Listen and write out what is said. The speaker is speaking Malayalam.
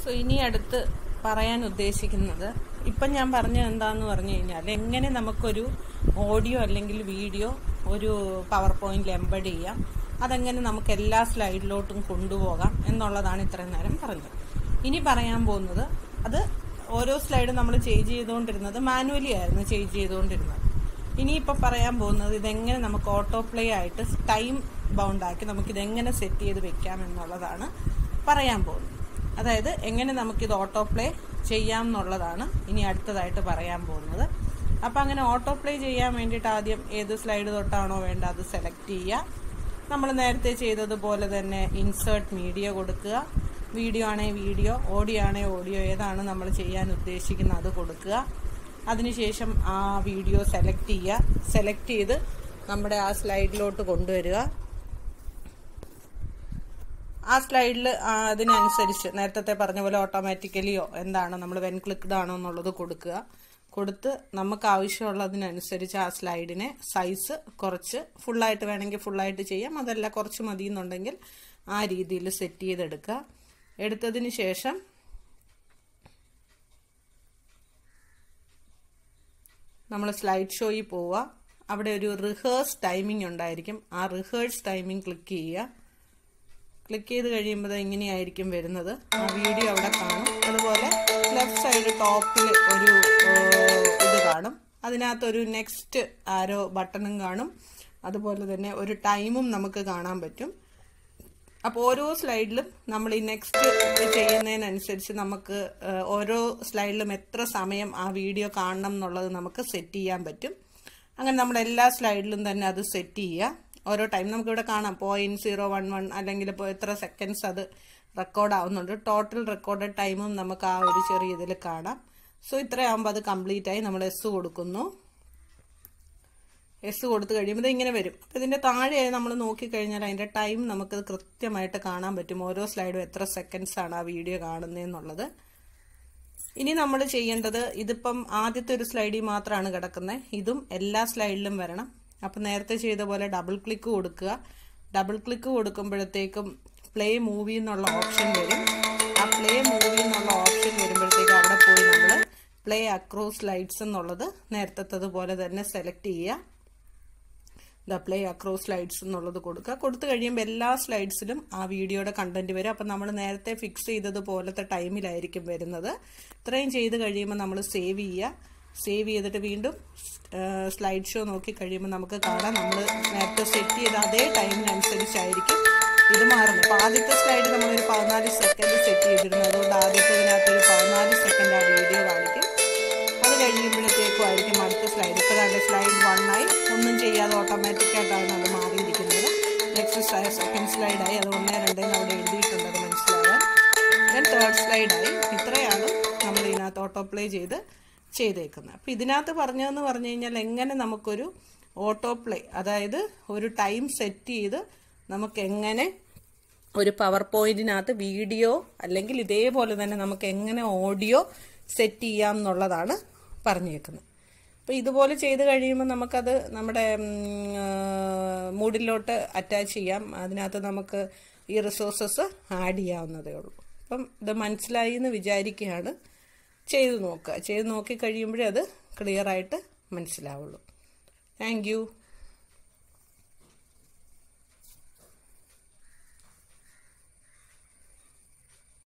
സോ ഇനി അടുത്ത് പറയാൻ ഉദ്ദേശിക്കുന്നത് ഇപ്പം ഞാൻ പറഞ്ഞത് എന്താന്ന് പറഞ്ഞു കഴിഞ്ഞാൽ എങ്ങനെ നമുക്കൊരു ഓഡിയോ അല്ലെങ്കിൽ വീഡിയോ ഒരു പവർ പോയിന്റിൽ എംബഡ് ചെയ്യാം അതെങ്ങനെ നമുക്ക് എല്ലാ സ്ലൈഡിലോട്ടും കൊണ്ടുപോകാം എന്നുള്ളതാണ് ഇത്രയും നേരം പറഞ്ഞത് ഇനി പറയാൻ പോകുന്നത് അത് ഓരോ സ്ലൈഡ് നമ്മൾ ചേഞ്ച് ചെയ്തുകൊണ്ടിരുന്നത് മാനുവലി ആയിരുന്നു ചേഞ്ച് ചെയ്തുകൊണ്ടിരുന്നത് ഇനിയിപ്പോൾ പറയാൻ പോകുന്നത് ഇതെങ്ങനെ നമുക്ക് ഓട്ടോ പ്ലേ ആയിട്ട് ടൈം ബൗണ്ടാക്കി നമുക്കിതെങ്ങനെ സെറ്റ് ചെയ്ത് വെക്കാം എന്നുള്ളതാണ് പറയാൻ പോകുന്നത് അതായത് എങ്ങനെ നമുക്കിത് ഓട്ടോ പ്ലേ ചെയ്യാം എന്നുള്ളതാണ് ഇനി അടുത്തതായിട്ട് പറയാൻ പോകുന്നത് അപ്പം അങ്ങനെ ഓട്ടോ പ്ലേ ചെയ്യാൻ വേണ്ടിയിട്ട് ആദ്യം ഏത് സ്ലൈഡ് തൊട്ടാണോ വേണ്ട അത് സെലക്ട് ചെയ്യുക നമ്മൾ നേരത്തെ ചെയ്തതുപോലെ തന്നെ ഇൻസേർട്ട് മീഡിയ കൊടുക്കുക വീഡിയോ ആണെങ്കിൽ വീഡിയോ ഓഡിയോ ആണെങ്കിൽ ഓഡിയോ ഏതാണ് നമ്മൾ ചെയ്യാൻ ഉദ്ദേശിക്കുന്നത് അത് കൊടുക്കുക അതിനുശേഷം ആ വീഡിയോ സെലക്ട് ചെയ്യുക സെലക്ട് ചെയ്ത് നമ്മുടെ ആ സ്ലൈഡിലോട്ട് കൊണ്ടുവരിക ആ സ്ലൈഡിൽ അതിനനുസരിച്ച് നേരത്തെ പറഞ്ഞ പോലെ ഓട്ടോമാറ്റിക്കലിയോ എന്താണ് നമ്മൾ വെൻ ക്ലിക്ക്ഡ് ആണോ എന്നുള്ളത് കൊടുക്കുക കൊടുത്ത് നമുക്ക് ആവശ്യമുള്ളതിനനുസരിച്ച് ആ സ്ലൈഡിനെ സൈസ് കുറച്ച് ഫുള്ളായിട്ട് വേണമെങ്കിൽ ഫുള്ളായിട്ട് ചെയ്യാം അതല്ല കുറച്ച് മതി എന്നുണ്ടെങ്കിൽ ആ രീതിയിൽ സെറ്റ് ചെയ്തെടുക്കുക എടുത്തതിന് ശേഷം നമ്മൾ സ്ലൈഡ് ഷോയിൽ പോവുക അവിടെ ഒരു റിഹേഴ്സ് ടൈമിംഗ് ഉണ്ടായിരിക്കും ആ റിഹേഴ്സ് ടൈമിംഗ് ക്ലിക്ക് ചെയ്യുക ക്ലിക്ക് ചെയ്ത് കഴിയുമ്പോൾ ഇങ്ങനെയായിരിക്കും വരുന്നത് ആ വീഡിയോ അവിടെ കാണും അതുപോലെ ലെഫ്റ്റ് സൈഡ് ടോപ്പിൽ ഒരു ഇത് കാണും അതിനകത്തൊരു നെക്സ്റ്റ് ആരോ ബട്ടണും കാണും അതുപോലെ തന്നെ ഒരു ടൈമും നമുക്ക് കാണാൻ പറ്റും അപ്പോൾ ഓരോ സ്ലൈഡിലും നമ്മൾ ഈ നെക്സ്റ്റ് ചെയ്യുന്നതിനനുസരിച്ച് നമുക്ക് ഓരോ സ്ലൈഡിലും എത്ര സമയം ആ വീഡിയോ കാണണം എന്നുള്ളത് നമുക്ക് സെറ്റ് ചെയ്യാൻ പറ്റും അങ്ങനെ നമ്മൾ എല്ലാ സ്ലൈഡിലും തന്നെ അത് സെറ്റ് ചെയ്യുക ഓരോ ടൈം നമുക്കിവിടെ കാണാം പോയിന്റ് സീറോ വൺ വൺ അല്ലെങ്കിൽ ഇപ്പോൾ എത്ര സെക്കൻഡ്സ് അത് റെക്കോർഡ് ആവുന്നുണ്ട് ടോട്ടൽ റെക്കോർഡഡ് ടൈമും നമുക്ക് ആ ഒരു ചെറിയ ഇതിൽ കാണാം സോ ഇത്രയാകുമ്പോൾ അത് കംപ്ലീറ്റ് ആയി നമ്മൾ എസ് കൊടുക്കുന്നു എസ് കൊടുത്തു കഴിയുമ്പോൾ ഇങ്ങനെ വരും അപ്പോൾ ഇതിൻ്റെ താഴെയായി നമ്മൾ നോക്കിക്കഴിഞ്ഞാൽ അതിൻ്റെ ടൈം നമുക്ക് കൃത്യമായിട്ട് കാണാൻ പറ്റും ഓരോ സ്ലൈഡും എത്ര സെക്കൻഡ്സ് ആണ് ആ വീഡിയോ കാണുന്നതെന്നുള്ളത് ഇനി നമ്മൾ ചെയ്യേണ്ടത് ഇതിപ്പം ആദ്യത്തെ ഒരു സ്ലൈഡിൽ മാത്രമാണ് കിടക്കുന്നത് ഇതും എല്ലാ സ്ലൈഡിലും വരണം അപ്പം നേരത്തെ ചെയ്ത പോലെ ഡബിൾ ക്ലിക്ക് കൊടുക്കുക ഡബിൾ ക്ലിക്ക് കൊടുക്കുമ്പോഴത്തേക്കും പ്ലേ മൂവി എന്നുള്ള ഓപ്ഷൻ വരും ആ പ്ലേ മൂവി എന്നുള്ള ഓപ്ഷൻ വരുമ്പോഴത്തേക്കും അവിടെ പോയി നമ്മൾ പ്ലേ അക്രോസ് സ്ലൈഡ്സ് എന്നുള്ളത് നേരത്തതുപോലെ തന്നെ സെലക്ട് ചെയ്യുക ദ പ്ലേ അക്രോസ് സ്ലൈഡ്സ് എന്നുള്ളത് കൊടുക്കുക കൊടുത്തു കഴിയുമ്പോൾ എല്ലാ സ്ലൈഡ്സിലും ആ വീഡിയോയുടെ കണ്ടന്റ് വരും അപ്പം നമ്മൾ നേരത്തെ ഫിക്സ് ചെയ്തതുപോലത്തെ ടൈമിലായിരിക്കും വരുന്നത് ഇത്രയും ചെയ്ത് കഴിയുമ്പോൾ നമ്മൾ സേവ് ചെയ്യുക സേവ് ചെയ്തിട്ട് വീണ്ടും സ്ലൈഡ് ഷോ നോക്കി കഴിയുമ്പോൾ നമുക്ക് കാണാം നമ്മൾ നേരത്തെ സെറ്റ് ചെയ്ത അതേ ടൈമിനനുസരിച്ചായിരിക്കും ഇത് മാറുന്നത് അപ്പോൾ ആദ്യത്തെ സ്ലൈഡ് നമ്മളൊരു പതിനാല് സെക്കൻഡ് സെറ്റ് ചെയ്തിരുന്നു അതുകൊണ്ട് ആദ്യത്തെ ഇതിനകത്ത് ഒരു പതിനാല് സെക്കൻഡ് ആ വീഡിയോ കാണിക്കും അത് കഴിയുമ്പോഴത്തേക്കും ആയിരിക്കും അടുത്ത സ്ലൈഡ് ഇപ്പോൾ രണ്ട് സ്ലൈഡ് വണ്ണായി ഒന്നും ചെയ്യാതെ ഓട്ടോമാറ്റിക്കായിട്ടാണ് അത് മാറിയിരിക്കുന്നത് നെക്സ്റ്റ് സെക്കൻഡ് സ്ലൈഡായി അത് ഒന്നേ രണ്ടേന്ന് അവിടെ എഴുതിയിട്ടുണ്ട് അത് മനസ്സിലാകാൻ ദെൻ തേർഡ് സ്ലൈഡായി ഇത്രയാണ് നമ്മൾ ഇതിനകത്ത് ഓട്ടോ പ്ലേ ചെയ്ത് ചെയ്തേക്കുന്നത് അപ്പോൾ ഇതിനകത്ത് പറഞ്ഞതെന്ന് പറഞ്ഞു കഴിഞ്ഞാൽ എങ്ങനെ നമുക്കൊരു ഓട്ടോ പ്ലേ അതായത് ഒരു ടൈം സെറ്റ് ചെയ്ത് നമുക്ക് എങ്ങനെ ഒരു പവർ പോയിന്റിനകത്ത് വീഡിയോ അല്ലെങ്കിൽ ഇതേപോലെ തന്നെ നമുക്ക് എങ്ങനെ ഓഡിയോ സെറ്റ് ചെയ്യാം എന്നുള്ളതാണ് പറഞ്ഞേക്കുന്നത് അപ്പോൾ ഇതുപോലെ ചെയ്ത് കഴിയുമ്പോൾ നമുക്കത് നമ്മുടെ മൂഡിലോട്ട് അറ്റാച്ച് ചെയ്യാം അതിനകത്ത് നമുക്ക് ഈ റിസോഴ്സസ് ആഡ് ചെയ്യാവുന്നതേ ഉള്ളൂ അപ്പം ഇത് മനസ്സിലായി എന്ന് വിചാരിക്കുകയാണ് ചെയ്ത് നോക്കുക ചെയ്ത് നോക്കി കഴിയുമ്പോഴേ അത് ക്ലിയർ ആയിട്ട് മനസ്സിലാവുള്ളൂ താങ്ക്